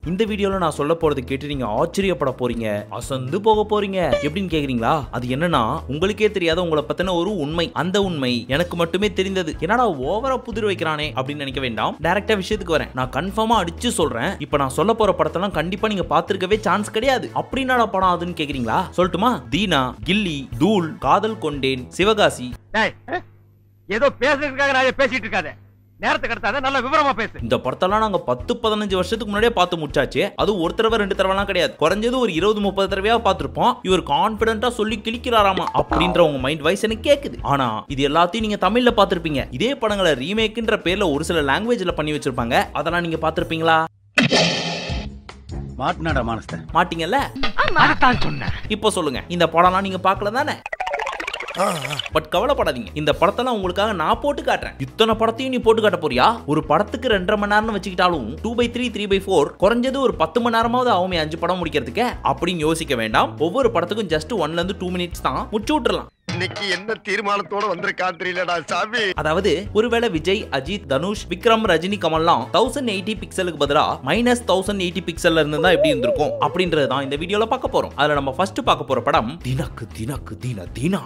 இந்த வீடியோல நான் சொல்ல போறது கேட்டு நீங்க ஆச்சரியப்பட போறீங்க அசந்து போக போறீங்க எப்படின்னு கேக்குறீங்களா அது என்னன்னா உங்களுக்கே தெரியாத உங்களை பத்தின ஒரு உண்மை அந்த உண்மை எனக்கு மட்டுமே தெரிந்தது என்னடா ஓவரா புதிர் வைக்கிறானே அப்படின்னு நினைக்க வேண்டாம் டைரக்டா விஷயத்துக்கு வரேன் நான் கன்ஃபார்மா அடிச்சு சொல்றேன் இப்போ நான் சொல்ல போற படத்தெல்லாம் கண்டிப்பா நீங்க பார்த்திருக்கவே சான்ஸ் கிடையாது அப்படின்னாடா படம் அதுன்னு கேக்குறீங்களா சொல்லட்டுமா தீனா கில்லி தூள் காதல் கொண்டேன் சிவகாசி டேய் ஏதோ பேசுறதுக்காக நான் பேசிட்டு இருக்காத நேரத்தை கடத்தாத நல்ல விவரமா பேசு இந்த படத்தெல்லாம் நாங்க பத்து பதினஞ்சு வருஷத்துக்கு முன்னாடியே பார்த்து முடிச்சாச்சு அது ஒரு தடவை ரெண்டு தடவைலாம் கிடையாது குறைஞ்சது ஒரு இருபது முப்பது தடவையா பார்த்திருப்போம் இவர் கான்பிடண்டா சொல்லி கிழிக்கிறாராமா அப்படின்ற உங்க மைண்ட் வாய்ஸ் எனக்கு கேக்குது ஆனா இது எல்லாத்தையும் நீங்க தமிழ்ல பார்த்திருப்பீங்க இதே படங்களை ரீமேக்ன்ற பேர்ல ஒரு சில லாங்குவேஜ்ல பண்ணி வச்சிருப்பாங்க அதெல்லாம் நீங்க பார்த்திருப்பீங்களா மாட்டினாடா மானஸ்த மாட்டீங்கல்ல அதான் சொன்னேன் இப்போ சொல்லுங்க இந்த படம்லாம் நீங்க பார்க்கல தானே பட் கவலைப்படாதீங்க இந்த படத்தெல்லாம் உங்களுக்காக நான் போட்டு காட்டுறேன் இத்தனை படத்தையும் நீ போட்டு காட்ட போறியா ஒரு படத்துக்கு ரெண்டரை மணி நேரம்னு வச்சுக்கிட்டாலும் two by three three by four குறைஞ்சது ஒரு பத்து மணி நேரமாவது ஆகுமே அஞ்சு படம் முடிக்கிறதுக்கு அப்படின்னு யோசிக்க வேண்டாம் ஒவ்வொரு படத்துக்கும் ஜஸ்ட் ஒன்ல இருந்து டூ மினிட்ஸ் தான் முடிச்சு விட்டுறலாம் இன்னைக்கு என்ன தீர்மானத்தோட வந்திருக்கான் தெரியலடா சாமி அதாவது ஒருவேளை விஜய் அஜித் தனுஷ் விக்ரம் ரஜினி கமல்லாம் தௌசண்ட் எயிட்டி பிக்சலுக்கு பதிலா மைனஸ் தௌசண்ட் எயிட்டி பிக்சல்ல இருந்து தான் எப்படி இருந்திருக்கும் அப்படின்றது தான் இந்த வீடியோல பார்க்க போறோம் அதுல நம்ம ஃபர்ஸ்ட் பார்க்க போற படம் தினக்கு தினக்கு தின தினா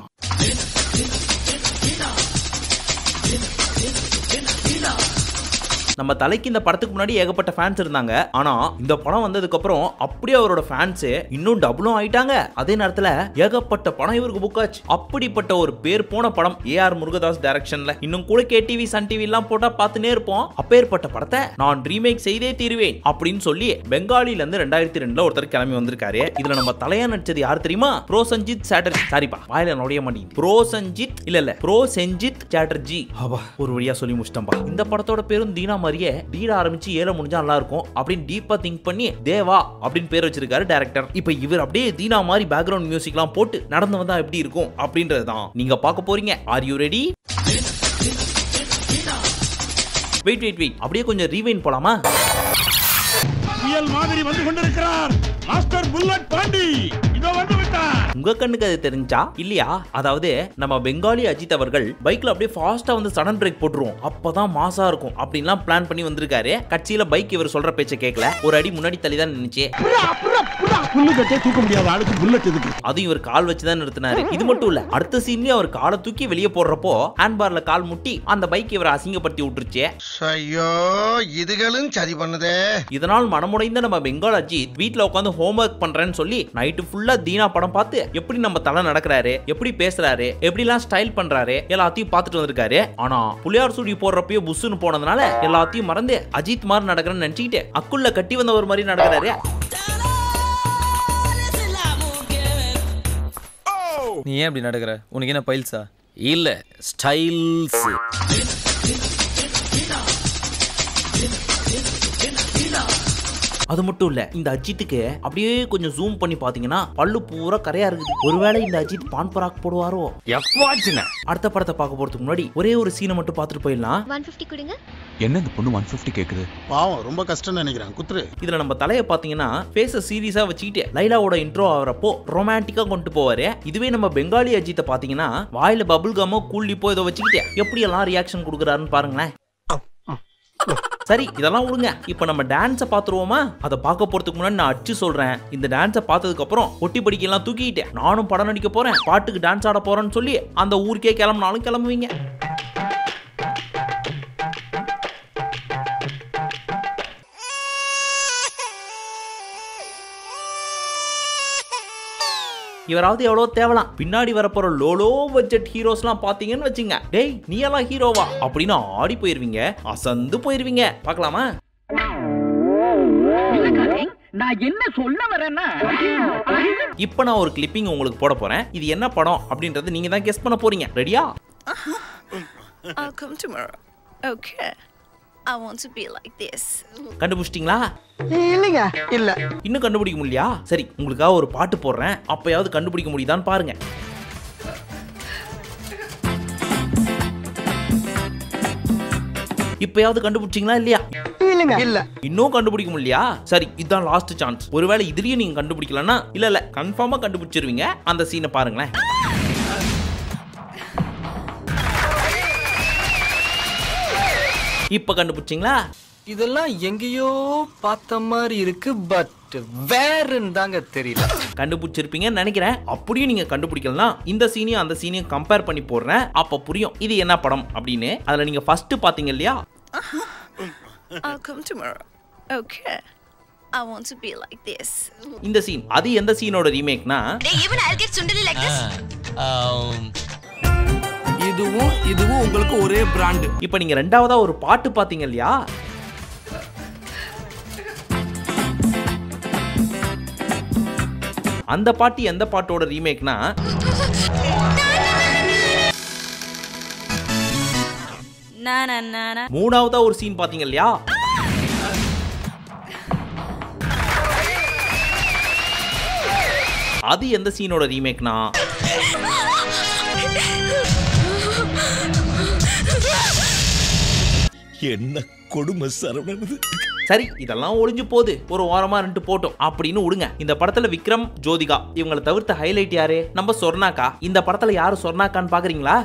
நம்ம தலைக்கு இந்த படத்துக்கு முன்னாடி ஏகப்பட்ட ஃபேன்ஸ் இருந்தாங்க ஆனா இந்த படம் வந்ததுக்கு அப்புறம் அப்படியே அவரோட ஃபேன்ஸ் இன்னும் டபுளும் ஆயிட்டாங்க அதே நேரத்துல ஏகப்பட்ட படம் இவருக்கு புக் ஆச்சு அப்படிப்பட்ட ஒரு பேர் போன படம் ஏஆர் முருகதாஸ் டைரக்ஷன்ல இன்னும் கூட கேடிவி சன் டிவி எல்லாம் போட்டா பார்த்துனே இருப்போம் அப்பேற்பட்ட படத்தை நான் ரீமேக் செய்தே தீருவேன் அப்படின்னு சொல்லி பெங்காலில இருந்து ரெண்டாயிரத்தி ரெண்டுல ஒருத்தர் கிளம்பி வந்திருக்காரு இதுல நம்ம தலையா நடிச்சது யார் தெரியுமா ப்ரோ சஞ்சித் சாட்டர்ஜி சாரிப்பா வாயில நுழைய மாட்டேங்குது ப்ரோ சஞ்சித் இல்ல இல்ல ப்ரோ செஞ்சித் சாட்டர்ஜி அப்பா ஒரு வழியா சொல்லி முடிச்சிட்டம்பா இந்த படத்தோட பேரும் தீனா மாதிரியே டீட ஆரம்பிச்சு ஏழ முடிஞ்சா நல்லா இருக்கும் அப்படின்னு டீப்பா திங்க் பண்ணி தேவா அப்படின்னு பேர் வச்சிருக்காரு டைரக்டர் இப்போ இவர் அப்படியே தீனா மாதிரி பேக்ரவுண்ட் மியூசிக்லாம் போட்டு நடந்து வந்தா எப்படி இருக்கும் அப்படின்றது தான் நீங்க பார்க்க போறீங்க are you ready wait wait wait அப்படியே கொஞ்சம் ரீவைன் போலாமா புயல் மாதிரி வந்து கொண்டிருக்கிறார் மாஸ்டர் புல்லட் பாண்டி இதோ வந்து விட்டார் உங்க கண்ணுக்கு அது தெரிஞ்சா இல்லையா அதாவது நம்ம பெங்காலி அஜித் அவர்கள் பைக்ல அப்படியே ஃபாஸ்டா வந்து சடன் பிரேக் போட்டுருவோம் அப்பதான் மாசா இருக்கும் அப்படின்லாம் பிளான் பண்ணி வந்திருக்காரு கட்சியில பைக் இவர் சொல்ற பேச்ச கேட்கல ஒரு அடி முன்னாடி தள்ளி தான் நின்னுச்சு புல்லு கட்டே தூக்க முடியாத ஆளுக்கு புல்லட் எதுக்கு அதுவும் இவர் கால் வச்சு தான் நிறுத்தினாரு இது மட்டும் இல்ல அடுத்த சீன்லயும் அவர் காலை தூக்கி வெளியே போடுறப்போ ஹேண்ட் பார்ல கால் முட்டி அந்த பைக் இவரை அசிங்கப்படுத்தி விட்டுருச்சு ஐயோ இதுகளும் சரி பண்ணுதே இதனால் மனமுடைந்த நம்ம பெங்கால் அஜித் வீட்ல உட்காந்து ஹோம்ஒர்க் பண்றேன்னு சொல்லி நைட்டு ஃபுல்லா தீனா படம் பார்த்து எப்படி நம்ம தலை நடக்கிறாரு எப்படி பேசுறாரு எப்படிலாம் ஸ்டைல் பண்றாரு எல்லாத்தையும் பார்த்துட்டு வந்திருக்காரு ஆனா புளியார் சுடி போடுறப்பயோ புஸ்ஸுன்னு போனதுனால எல்லாத்தையும் மறந்து அஜித் மாதிரி நடக்கிறேன்னு நினைச்சுக்கிட்டு அக்குள்ள கட்டி வந்த ஒரு மாதிரி நடக்கிறாரு நீ ஏன் அப்படி நடக்கிற உனக்கு என்ன பைல்ஸா இல்ல ஸ்டைல்ஸ் அது மட்டும் இல்ல இந்த அஜித்துக்கு அப்படியே கொஞ்சம் ஜூம் பண்ணி பாத்தீங்கன்னா பல்லு பூரா கரையா இருக்குது ஒருவேளை இந்த அஜித் பான் பராக் போடுவாரோ எப்பாச்சுன்னு அடுத்த படத்தை பார்க்க போறதுக்கு முன்னாடி ஒரே ஒரு சீனை மட்டும் பார்த்துட்டு போயிடலாம் ஒன் ஃபிஃப்டி கொடுங்க என்ன இந்த பொண்ணு ஒன் ஃபிஃப்டி கேக்குது பாவம் ரொம்ப கஷ்டம்னு நினைக்கிறேன் குத்துரு இதுல நம்ம தலையை பாத்தீங்கன்னா ஃபேஸ சீரியஸா வச்சுக்கிட்டு லைலாவோட இன்ட்ரோ ஆகிறப்போ ரொமான்டிக்கா கொண்டு போவாரு இதுவே நம்ம பெங்காலி அஜித்தை பாத்தீங்கன்னா வாயில பபுள் கமோ கூல்லிப்போ இதை வச்சுக்கிட்டு எப்படி எல்லாம் ரியாக்ஷன் கொடுக்குறாருன்னு பாருங்களேன் சரி இதெல்லாம் விடுங்க இப்போ நம்ம டான்ஸை பார்த்துருவோமா அதை பார்க்க போறதுக்கு முன்னாடி நான் அடிச்சு சொல்றேன் இந்த டான்ஸை பார்த்ததுக்கு அப்புறம் ஒட்டி படிக்கலாம் தூக்கிட்டேன் நானும் படம் நடிக்க போறேன் பாட்டுக்கு டான்ஸ் ஆட போறேன்னு சொல்லி அந்த ஊருக்கே கிளம்புனாலும் கிளம்புவீங்க இவராவது எவ்வளோ தேவலாம் பின்னாடி வரப்போற லோலோ பட்ஜெட் ஹீரோஸ்லாம் பாத்தீங்கன்னு வச்சுங்க டேய் நீ எல்லாம் ஹீரோவா அப்படின்னு ஆடி போயிருவீங்க அசந்து போயிருவீங்க பார்க்கலாமா நான் என்ன சொல்ல வரேன்னா இப்போ நான் ஒரு கிளிப்பிங் உங்களுக்கு போட போறேன் இது என்ன படம் அப்படின்றது நீங்க தான் கெஸ் பண்ண போறீங்க ரெடியா I'll come tomorrow. Okay. I want to be like this. கண்டுபிடிச்சிட்டீங்களா இல்லைங்க இல்ல இன்னும் கண்டுபிடிக்க முடியலையா சரி உங்களுக்காக ஒரு பாட்டு போடுறேன் அப்பயாவது கண்டுபிடிக்க முடியுதான்னு பாருங்க இப்பயாவது கண்டுபிடிச்சிங்களா இல்லையா இல்லைங்க இல்ல இன்னும் கண்டுபிடிக்க முடியலையா சரி இதுதான் லாஸ்ட் சான்ஸ் ஒருவேளை இதுலயும் நீங்க கண்டுபிடிக்கலன்னா இல்ல இல்ல கன்ஃபார்மா கண்டுபிடிச்சிருவீங்க அந்த சீனை பாருங்களேன் இப்ப கண்டுபிடிச்சிங்களா இதெல்லாம் எங்கேயோ பார்த்த மாதிரி இருக்கு பட் வேறுன்னு தாங்க தெரியல கண்டுபிடிச்சிருப்பீங்கன்னு நினைக்கிறேன் அப்படியும் நீங்க கண்டுபிடிக்கலாம் இந்த சீனையும் அந்த சீனையும் கம்பேர் பண்ணி போடுறேன் அப்ப புரியும் இது என்ன படம் அப்படின்னு அதுல நீங்க ஃபர்ஸ்ட் பாத்தீங்க இல்லையா I'll come tomorrow. Okay. I want to be like this. இந்த சீன் அது எந்த சீனோட ரீமேக்னா Even I'll get sundali like this. இதுவும் இதுவும் உங்களுக்கு ஒரே பிராண்டு இப்போ நீங்க ரெண்டாவதா ஒரு பாட்டு பாத்தீங்க இல்லையா அந்த பாட்டு எந்த பாட்டோட ரீமேக்னா Na na na na. மூணாவதா ஒரு சீன் பாத்தீங்க இல்லையா அது எந்த சீனோட ரீமேக்னா என்ன கொடுமை சரவணன் சரி இதெல்லாம் ஒளிஞ்சு போகுது ஒரு ஓரமா ரெண்டு போட்டோம் அப்படின்னு விடுங்க இந்த படத்துல விக்ரம் ஜோதிகா இவங்களை தவிர்த்த ஹைலைட் யாரு நம்ம சொர்ணாக்கா இந்த படத்துல யாரு சொர்ணாக்கான்னு பாக்குறீங்களா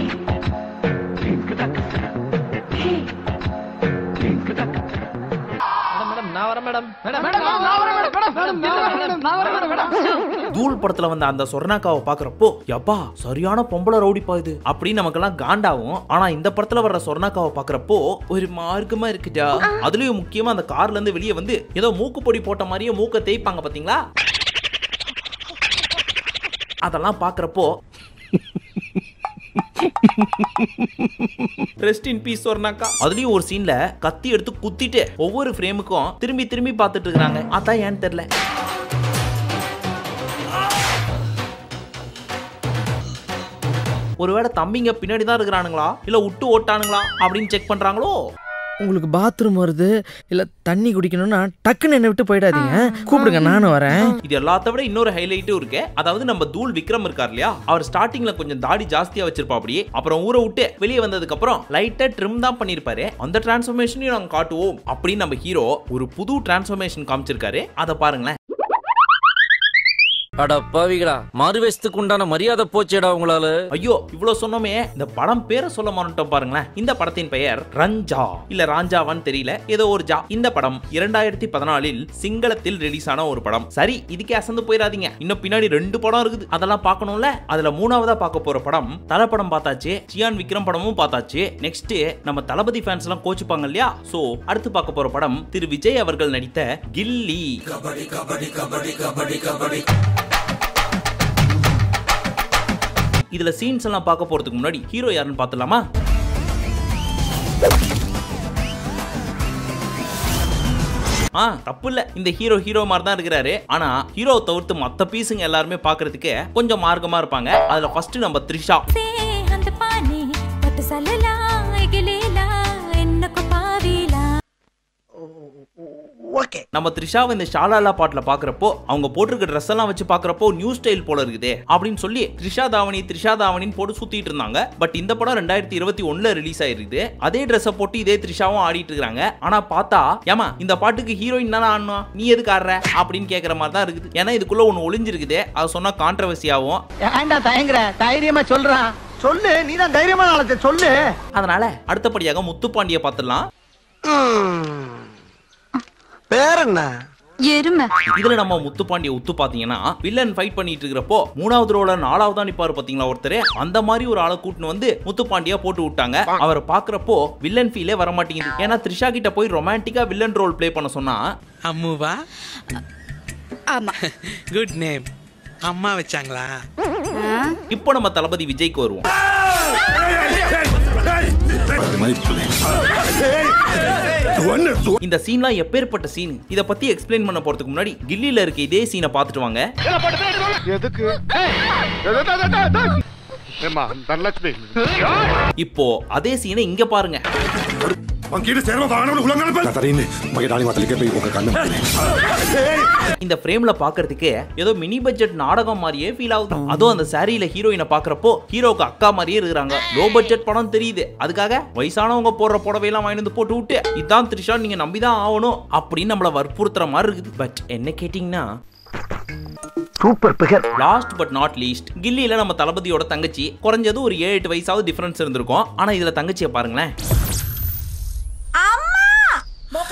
தூள் படத்துல வந்த அந்த சொர்ணாக்காவை பாக்குறப்போ யப்பா சரியான பொம்பளை ரவுடிப்பா இது அப்படின்னு நமக்கெல்லாம் காண்டாவும் ஆனா இந்த படத்துல வர்ற சொர்ணாக்காவை பாக்குறப்போ ஒரு மார்க்கமா இருக்குடா அதுலயும் முக்கியமா அந்த கார்ல இருந்து வெளியே வந்து ஏதோ மூக்கு பொடி போட்ட மாதிரியே மூக்க தேய்ப்பாங்க பாத்தீங்களா அதெல்லாம் பாக்குறப்போ ரெஸ்ட் இன் பீஸ் சொர்ணாக்கா அதுலயும் ஒரு சீன்ல கத்தி எடுத்து குத்திட்டு ஒவ்வொரு ஃப்ரேமுக்கும் திரும்பி திரும்பி பார்த்துட்டு இருக்காங்க அதான் ஏன்னு தெரியல ஒருவேளை தம்பிங்க பின்னாடி தான் இருக்கிறானுங்களா இல்ல விட்டு ஓட்டானுங்களா அப்படின்னு செக் பண்றாங்களோ உங்களுக்கு பாத்ரூம் வருது இல்ல தண்ணி குடிக்கணும்னா டக்குன்னு என்னை விட்டு போயிடாதீங்க கூப்பிடுங்க நானும் வரேன் இது எல்லாத்த விட இன்னொரு ஹைலைட்டும் இருக்கு அதாவது நம்ம தூள் விக்ரம் இருக்கார் இல்லையா அவர் ஸ்டார்டிங்ல கொஞ்சம் தாடி ஜாஸ்தியா வச்சிருப்பா அப்படியே அப்புறம் ஊரை விட்டு வெளியே வந்ததுக்கு அப்புறம் லைட்டா ட்ரிம் தான் பண்ணிருப்பாரு அந்த டிரான்ஸ்ஃபர்மேஷனையும் நாங்க காட்டுவோம் அப்படின்னு நம்ம ஹீரோ ஒரு புது டிரான்ஸ்ஃபர்மேஷன் காமிச்சிருக்காரு அதை பாருங்களேன் அட பாவிகளா மாறுவேஷத்துக்கு உண்டான மரியாதை போச்சேடா உங்களால ஐயோ இவ்வளவு சொன்னோமே இந்த படம் பேரை சொல்ல மாட்டோம் பாருங்களேன் இந்த படத்தின் பெயர் ரஞ்சா இல்ல ராஞ்சாவான்னு தெரியல ஏதோ ஒரு ஜா இந்த படம் இரண்டாயிரத்தி பதினாலில் சிங்களத்தில் ரிலீஸ் ஆன ஒரு படம் சரி இதுக்கே அசந்து போயிடாதீங்க இன்னும் பின்னாடி ரெண்டு படம் இருக்குது அதெல்லாம் பார்க்கணும்ல அதுல மூணாவதா பார்க்க போற படம் தல படம் பார்த்தாச்சு சியான் விக்ரம் படமும் பார்த்தாச்சு நெக்ஸ்ட் நம்ம தளபதி ஃபேன்ஸ் எல்லாம் கோச்சுப்பாங்க இல்லையா சோ அடுத்து பார்க்க போற படம் திரு விஜய் அவர்கள் நடித்த கில்லி இதுல சீன்ஸ் எல்லாம் பார்க்க போறதுக்கு முன்னாடி ஹீரோ யாருன்னு பார்த்துலாமா ஆ தப்பு இல்ல இந்த ஹீரோ ஹீரோ மாதிரி தான் இருக்கிறாரு ஆனா ஹீரோ தவிர்த்து மத்த பீஸுங்க எல்லாருமே பாக்குறதுக்கு கொஞ்சம் மார்க்கமா இருப்பாங்க அதுல ஃபர்ஸ்ட் நம்ம த்ரிஷா அந்த பானி பட்டு சல்லலா எகிலேலா என்னக்கு பாவிலா நம்ம த்ரிஷாவை இந்த ஷாலாலா பாட்டுல பாக்குறப்போ அவங்க போட்டிருக்க ட்ரெஸ் எல்லாம் வச்சு பாக்குறப்போ நியூ ஸ்டைல் போல இருக்குதே அப்படின்னு சொல்லி த்ரிஷா தாவணி த்ரிஷா தாவணின்னு போட்டு சுத்திட்டு இருந்தாங்க பட் இந்த படம் ரெண்டாயிரத்தி இருபத்தி ஒண்ணுல ரிலீஸ் ஆயிருக்குது அதே ட்ரெஸ்ஸை போட்டு இதே த்ரிஷாவும் ஆடிட்டு இருக்காங்க ஆனா பார்த்தா ஏமா இந்த பாட்டுக்கு ஹீரோயின் தானே ஆடணும் நீ எதுக்கு ஆடுற அப்படின்னு கேக்குற மாதிரி தான் இருக்குது ஏன்னா இதுக்குள்ள ஒண்ணு ஒளிஞ்சிருக்குது அது சொன்னா கான்ட்ரவர்சி ஆகும் ஏன்டா தயங்குற தைரியமா சொல்றான் சொல்லு நீ தான் தைரியமான ஆளத்தை சொல்லு அதனால அடுத்தபடியாக முத்துப்பாண்டிய பார்த்துடலாம் பேர் என்ன எருமை இதுல நம்ம முத்துப்பாண்டிய உத்து பாத்தீங்கன்னா வில்லன் ஃபைட் பண்ணிட்டு இருக்கிறப்போ மூணாவது ரோல நாலாவதா நிப்பாரு பாத்தீங்களா ஒருத்தர் அந்த மாதிரி ஒரு ஆளை கூட்டின்னு வந்து முத்துப்பாண்டியா போட்டு விட்டாங்க அவரை பாக்குறப்போ வில்லன் ஃபீலே வர மாட்டேங்குது ஏன்னா த்ரிஷா கிட்ட போய் ரொமான்டிக்கா வில்லன் ரோல் ப்ளே பண்ண சொன்னா அம்முவா ஆமா குட் நேம் அம்மா வச்சாங்களா இப்போ நம்ம தளபதி விஜய்க்கு வருவோம் இந்த சீன்லாம் எப்பேற்பட்ட சீன் இத பத்தி எக்ஸ்பிளைன் பண்ண போறதுக்கு முன்னாடி கில்லில இருக்க இதே சீனை பார்த்துட்டு வாங்க எதுக்கு ஏமா தனலட்சுமி இப்போ அதே சீனை இங்க பாருங்க இந்த ஃப்ரேம்ல பாக்குறதுக்கு ஏதோ மினி பட்ஜெட் நாடகம் மாதிரியே ஃபீல் ஆகுது அதுவும் அந்த சாரியில ஹீரோயினை பாக்குறப்போ ஹீரோக்கு அக்கா மாதிரியே இருக்கிறாங்க லோ பட்ஜெட் படம் தெரியுது அதுக்காக வயசானவங்க போடுற புடவையெல்லாம் வாங்கி வந்து போட்டு விட்டு இதான் த்ரிஷா நீங்க நம்பிதான் ஆகணும் அப்படின்னு நம்மள வற்புறுத்துற மாதிரி இருக்குது பட் என்ன கேட்டீங்கன்னா super figure last but not least கில்லியில நம்ம தளபதியோட தங்கச்சி குறைஞ்சது ஒரு ஏழு எட்டு வயசாவது டிஃபரன்ஸ் இருந்திருக்கும் ஆனா இதுல தங்கச்சியை பாருங்களேன்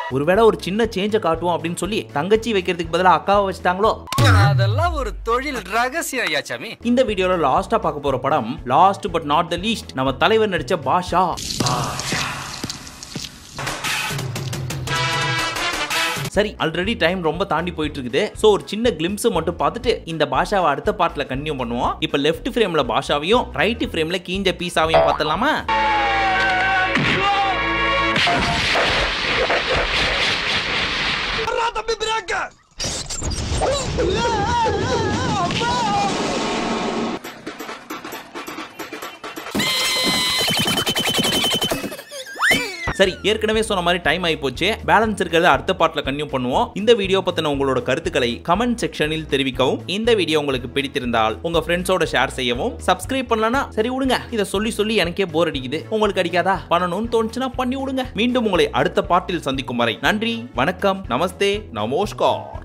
ஒருவேளை ஒரு சின்ன சேஞ்சை காட்டுவோம் அப்படின்னு சொல்லி தங்கச்சி வைக்கிறதுக்கு பதிலா அக்காவை வச்சுட்டாங்களோ அதெல்லாம் ஒரு தொழில் ரகசியம் ஐயா சாமி இந்த வீடியோல லாஸ்டா பார்க்க போற படம் last but not the least நம்ம தலைவர் நடிச்ச பாஷா சரி ஆல்ரெடி டைம் ரொம்ப தாண்டி போயிட்டு இருக்குது ஸோ ஒரு சின்ன கிளிம்ஸ் மட்டும் பார்த்துட்டு இந்த பாஷாவை அடுத்த பார்ட்ல கன்டினியூ பண்ணுவோம் இப்போ லெஃப்ட் ஃப்ரேம்ல பாஷாவையும் ரைட் ஃப்ரேம்ல கீஞ்ச பீஸாவையும் பார்த்தலாமா சரி ஏற்கனவே சொன்ன மாதிரி டைம் ஆகி போச்சு பேலன்ஸ் இருக்கிறத அடுத்த பார்ட்ல கன்டினியூ பண்ணுவோம் இந்த வீடியோ பத்தின உங்களோட கருத்துக்களை கமெண்ட் செக்ஷனில் தெரிவிக்கவும் இந்த வீடியோ உங்களுக்கு பிடித்திருந்தால் உங்க ஃப்ரெண்ட்ஸோட ஷேர் செய்யவும் சப்ஸ்கிரைப் பண்ணலனா சரி விடுங்க இதை சொல்லி சொல்லி எனக்கே போர் அடிக்குது உங்களுக்கு அடிக்காதா பண்ணணும்னு தோணுச்சுன்னா பண்ணி விடுங்க மீண்டும் உங்களை அடுத்த பார்ட்டில் சந்திக்கும் வரை நன்றி வணக்கம் நமஸ்தே நமோஸ்கார்